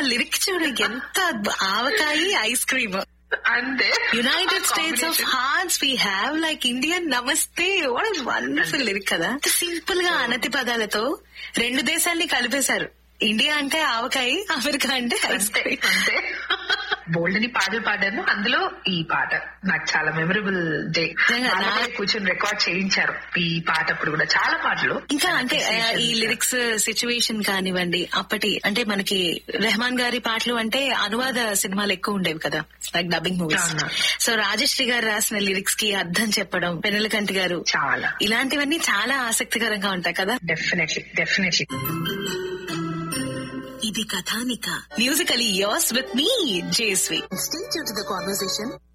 Lyric చూడు ఎంత అద్భు- ఆవకాయి ఐస్ క్రీమ్ అంతే united ah states of combination. Hearts we have like Indian namaste what wonderful lyric కదా simple గా అనతి పదాలతో రెండు దేశాల్ని కలిపేశారు ఇండియా అంటే ఆవకాయ అమెరికా అంటే ఐస్ అంతే క్రీమ్ అంతే బోల్డ్ అని పాటలు పాడాను అందులో ఈ పాట నాకు చాలా మెమరబుల్ డే నిజంగా నా- వాళ్ళే కూర్చొని రికార్డ్ చేయించారు ఈ పాట అప్పుడు కూడా చాలా పాటలు ఇంకా అంటే ఆ, ఈ లిరిక్స్ సిచ్యువేషన్ కానివ్వండి అప్పటి అంటే మనకి రెహమాన్ గారి పాటలు అంటే అనువాద సినిమాలు ఎక్కువ ఉండేవి కదా లైక్ డబ్బింగ్ మూవీస్ అవును. సో రాజశ్రీ గారు రాసిన లిరిక్స్ కి అర్థం చెప్పడం పెనలకంటి గారు చాలా ఇలాంటివన్నీ చాలా ఆసక్తికరంగా ఉంటాయి కదా డెఫినెట్లీ డెఫినెట్లీ ఇది కథానిక musically yours with me Jaswi stay to the conversation